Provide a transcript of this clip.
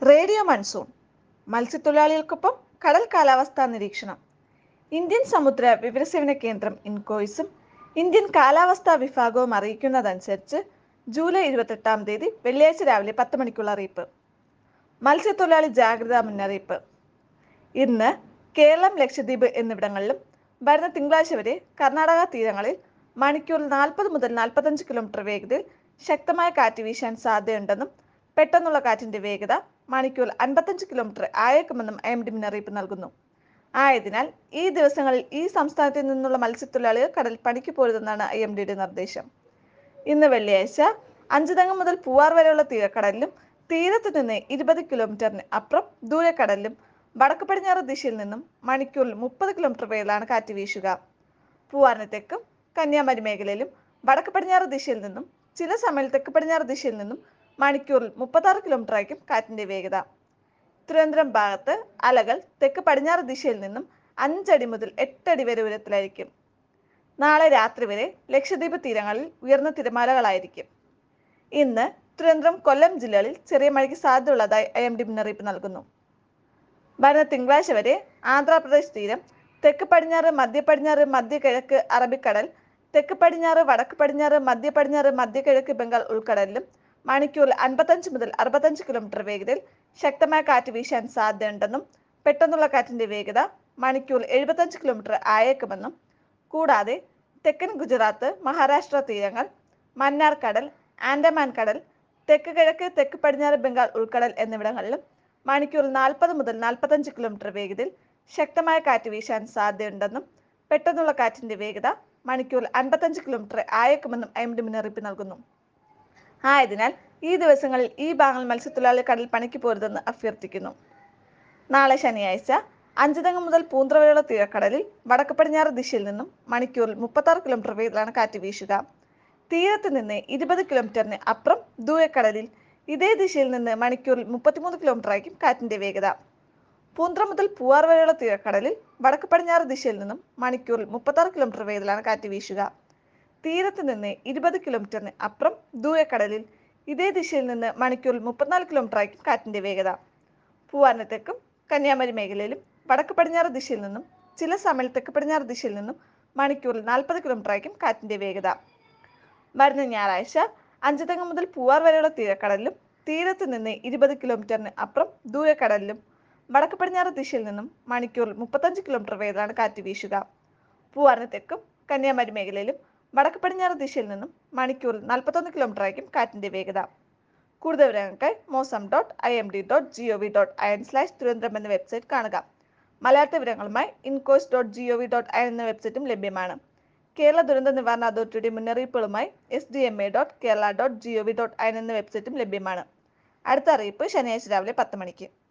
radio monsoon മത്സ്യത്തൊഴിലാളികൾക്കൊപ്പം കടൽ കാലാവസ്ഥാ നിരീക്ഷണം ഇന്ത്യൻ സമുദ്ര വിവരസേവന കേന്ദ്രം ഇൻകോയ്സും ഇന്ത്യൻ കാലാവസ്ഥാ വിഭാഗവും അറിയിക്കുന്നതനുസരിച്ച് ജൂലൈ ഇരുപത്തെട്ടാം തീയതി വെള്ളിയാഴ്ച രാവിലെ പത്ത് മണിക്കുള്ള അറിയിപ്പ് മത്സ്യത്തൊഴിലാളി ജാഗ്രതാ മുന്നറിയിപ്പ് ഇന്ന് കേരളം ലക്ഷദ്വീപ് എന്നിവിടങ്ങളിലും വരുന്ന തിങ്കളാഴ്ച വരെ കർണാടക തീരങ്ങളിൽ മണിക്കൂറിൽ നാൽപ്പത് മുതൽ നാൽപ്പത്തഞ്ച് കിലോമീറ്റർ വേഗതയിൽ ശക്തമായ കാറ്റ് വീശാൻ സാധ്യതയുണ്ടെന്നും പെട്ടെന്നുള്ള കാറ്റിന്റെ വേഗത മണിക്കൂറിൽ അൻപത്തഞ്ച് കിലോമീറ്റർ ആയേക്കുമെന്നും ഐ എം ഡി മുന്നറിയിപ്പ് നൽകുന്നു ആയതിനാൽ ഈ ദിവസങ്ങളിൽ ഈ സംസ്ഥാനത്തിൽ നിന്നുള്ള മത്സ്യത്തൊഴിലാളികൾ കടൽ പണിക്ക് പോരുതെന്നാണ് ഐ എം ഡിയുടെ നിർദ്ദേശം ഇന്ന് വെള്ളിയാഴ്ച അഞ്ചുതങ്ങ് മുതൽ പൂവാർ വരെയുള്ള തീരക്കടലിലും തീരത്ത് നിന്ന് ഇരുപത് കിലോമീറ്ററിന് അപ്പുറം ദൂരക്കടലിലും വടക്ക് പടിഞ്ഞാറ് ദിശയിൽ നിന്നും മണിക്കൂറിൽ മുപ്പത് കിലോമീറ്റർ വേഗത്തിലാണ് കാറ്റ് വീശുക പൂവാറിന് തെക്കും കന്യാകുമാരി മേഖലയിലും വടക്ക് പടിഞ്ഞാറ് ദിശയിൽ നിന്നും ചില സമയം തെക്ക് പടിഞ്ഞാറ് ദിശയിൽ നിന്നും മണിക്കൂറിൽ മുപ്പത്താറ് കിലോമീറ്റർ ആയിരിക്കും കാറ്റിന്റെ വേഗത തിരുവനന്തപുരം ഭാഗത്ത് അലകൾ തെക്ക് പടിഞ്ഞാറ് ദിശയിൽ നിന്നും അഞ്ചടി മുതൽ എട്ടടി വരെ ഉയരത്തിലായിരിക്കും നാളെ രാത്രി വരെ ലക്ഷദ്വീപ് തീരങ്ങളിൽ ഉയർന്ന തിരമാലകളായിരിക്കും ഇന്ന് തിരുവനന്തപുരം കൊല്ലം ജില്ലകളിൽ ചെറിയ മഴയ്ക്ക് സാധ്യതയുള്ളതായി ഐ എം ഡി മുന്നറിയിപ്പ് നൽകുന്നു വരുന്ന തിങ്കളാഴ്ച വരെ ആന്ധ്രാപ്രദേശ് തീരം തെക്ക് പടിഞ്ഞാറ് മധ്യ പടിഞ്ഞാറ് മധ്യ കിഴക്ക് അറബിക്കടൽ തെക്ക് പടിഞ്ഞാറ് വടക്ക് പടിഞ്ഞാറ് മധ്യ പടിഞ്ഞാറ് മധ്യ കിഴക്ക് ബംഗാൾ ഉൾക്കടലിലും മണിക്കൂറിൽ അൻപത്തഞ്ച് മുതൽ അറുപത്തഞ്ച് കിലോമീറ്റർ വേഗതയിൽ ശക്തമായ കാറ്റ് വീശാൻ സാധ്യതയുണ്ടെന്നും പെട്ടെന്നുള്ള കാറ്റിന്റെ വേഗത മണിക്കൂറിൽ എഴുപത്തഞ്ച് കിലോമീറ്റർ ആയേക്കുമെന്നും കൂടാതെ തെക്കൻ ഗുജറാത്ത് മഹാരാഷ്ട്ര തീരങ്ങൾ മന്നാർ കടൽ ആൻഡമാൻ കടൽ തെക്ക് കിഴക്ക് തെക്ക് പടിഞ്ഞാറ് ബംഗാൾ ഉൾക്കടൽ എന്നിവിടങ്ങളിലും മണിക്കൂറിൽ നാൽപ്പത് മുതൽ നാൽപ്പത്തഞ്ച് കിലോമീറ്റർ വേഗതയിൽ ശക്തമായ കാറ്റ് വീശാൻ സാധ്യതയുണ്ടെന്നും പെട്ടെന്നുള്ള കാറ്റിന്റെ വേഗത മണിക്കൂറിൽ അൻപത്തഞ്ച് കിലോമീറ്റർ ആയേക്കുമെന്നും ഐ എം ഡി മുന്നറിയിപ്പ് നൽകുന്നു ആയതിനാൽ ഈ ദിവസങ്ങളിൽ ഈ ഭാഗങ്ങൾ മത്സ്യത്തൊഴിലാളി കടൽ പണിക്ക് പോരുതെന്ന് അഭ്യർത്ഥിക്കുന്നു നാളെ ശനിയാഴ്ച അഞ്ചുതങ്ങ് മുതൽ പൂന്ത്ര വരെയുള്ള തീരക്കടലിൽ വടക്ക് പടിഞ്ഞാറ് ദിശയിൽ നിന്നും മണിക്കൂറിൽ മുപ്പത്താറ് കിലോമീറ്റർ വേഗത്തിലാണ് കാറ്റ് വീശുക തീരത്ത് നിന്ന് ഇരുപത് കിലോമീറ്ററിന് അപ്പുറം ദൂരക്കടലിൽ ഇതേ ദിശയിൽ നിന്ന് മണിക്കൂറിൽ മുപ്പത്തിമൂന്ന് കിലോമീറ്റർ ആയിരിക്കും കാറ്റിന്റെ വേഗത പൂന്ത്ര മുതൽ പൂവാർ വരെയുള്ള തീരക്കടലിൽ വടക്ക് പടിഞ്ഞാറ് ദിശയിൽ നിന്നും മണിക്കൂറിൽ മുപ്പത്താറ് കിലോമീറ്റർ വേഗത്തിലാണ് കാറ്റ് വീശുക തീരത്ത് നിന്ന് ഇരുപത് കിലോമീറ്ററിന് അപ്പുറം ദൂരക്കടലിൽ ഇതേ ദിശയിൽ നിന്ന് മണിക്കൂറിൽ മുപ്പത്തിനാല് കിലോമീറ്റർ ആയിരിക്കും കാറ്റിന്റെ വേഗത പൂവാറിന് തെക്കും കന്യാകുമാരി മേഖലയിലും വടക്ക് പടിഞ്ഞാറ് ദിശയിൽ നിന്നും ചില സമയം തെക്ക് പടിഞ്ഞാറ് ദിശയിൽ നിന്നും മണിക്കൂറിൽ നാൽപ്പത് കിലോമീറ്റർ ആയിരിക്കും കാറ്റിന്റെ വേഗത വരുന്ന ഞായറാഴ്ച അഞ്ചുതെങ്ങ് മുതൽ പൂവാർ വരെയുള്ള തീരക്കടലിലും തീരത്ത് നിന്ന് ഇരുപത് കിലോമീറ്ററിന് അപ്പുറം ദൂരക്കടലിലും വടക്ക് പടിഞ്ഞാറ് ദിശയിൽ നിന്നും മണിക്കൂറിൽ മുപ്പത്തഞ്ച് കിലോമീറ്റർ വേഗത്തിലാണ് കാറ്റ് വീശുക പൂവാറിന് തെക്കും കന്യാകുമാരി മേഖലയിലും വടക്ക് പടിഞ്ഞാറ് ദിശയിൽ നിന്നും മണിക്കൂറിൽ നാൽപ്പത്തൊന്ന് കിലോമീറ്റർ ആയിരിക്കും കാറ്റിന്റെ വേഗത കൂടുതൽ വിവരങ്ങൾക്കായി mausam dot I M D dot G O V dot I N slash Thiruvananthapuram എന്ന വെബ്സൈറ്റ് കാണുക മലയാള വിവരങ്ങളുമായി INCOIS dot G O V dot I എന്ന വെബ്സൈറ്റും ലഭ്യമാണ് കേരള ദുരന്ത നിവാരണ അതോറിറ്റിയുടെ മുന്നറിയിപ്പുകളുമായി S D M A dot Kerala dot G O V dot I എന്ന വെബ്സൈറ്റും ലഭ്യമാണ് അടുത്ത അറിയിപ്പ് ശനിയാഴ്ച രാവിലെ പത്ത് മണിക്ക്